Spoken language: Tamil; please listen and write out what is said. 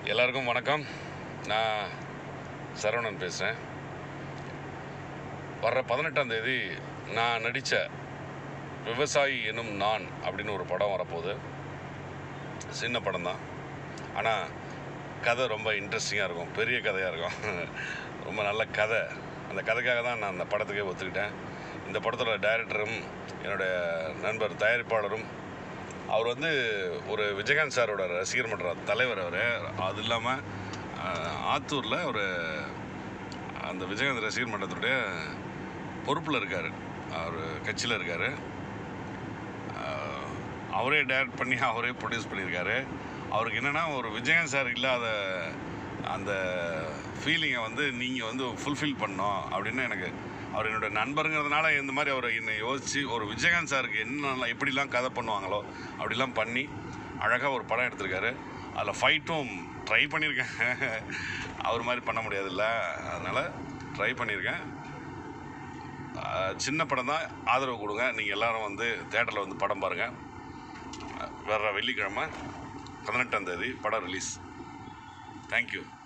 எல்லாருக்கும் வணக்கம் நான் சரவணன் பேசுகிறேன் வர்ற பதினெட்டாம் தேதி நான் நடித்த விவசாயி எனும் நான் அப்படின்னு ஒரு படம் வரப்போகுது சின்ன படம் தான் ஆனால் கதை ரொம்ப இன்ட்ரெஸ்டிங்காக இருக்கும் பெரிய கதையாக இருக்கும் ரொம்ப நல்ல கதை அந்த கதைக்காக தான் நான் அந்த படத்துக்கே ஒத்துக்கிட்டேன் இந்த படத்தோட டைரக்டரும் என்னுடைய நண்பர் தயாரிப்பாளரும் அவர் வந்து ஒரு விஜயகாந்த் சாரோட ரசிகர் மன்ற தலைவர் அவர் அது இல்லாமல் ஆத்தூரில் ஒரு அந்த விஜயகாந்த் ரசிகர் மன்றத்துடைய பொறுப்பில் இருக்கார் அவர் கட்சியில் இருக்கார் அவரே டைரக்ட் பண்ணி அவரே ப்ரொடியூஸ் பண்ணியிருக்காரு அவருக்கு என்னென்னா ஒரு விஜயகாந்த் சார் இல்லாத அந்த ஃபீலிங்கை வந்து நீங்கள் வந்து ஃபுல்ஃபில் பண்ணோம் அப்படின்னு எனக்கு அவர் என்னோட நண்பருங்கிறதுனால இந்த மாதிரி அவர் என்னை யோசித்து ஒரு விஜயகாந்த் சாருக்கு என்னெல்லாம் எப்படிலாம் கதை பண்ணுவாங்களோ அப்படிலாம் பண்ணி அழகாக ஒரு படம் எடுத்திருக்காரு அதில் ஃபைட்டும் ட்ரை பண்ணியிருக்கேன் அவர் மாதிரி பண்ண முடியாதுல்ல அதனால் ட்ரை பண்ணியிருக்கேன் அஹ் சின்ன படம் தான் ஆதரவு கொடுங்க நீங்கள் எல்லாரும் வந்து தேட்டரில் வந்து படம் பாருங்கள் வர்ற வெள்ளிக்கிழமை பதினெட்டாம் தேதி படம் ரிலீஸ் தேங்க்யூ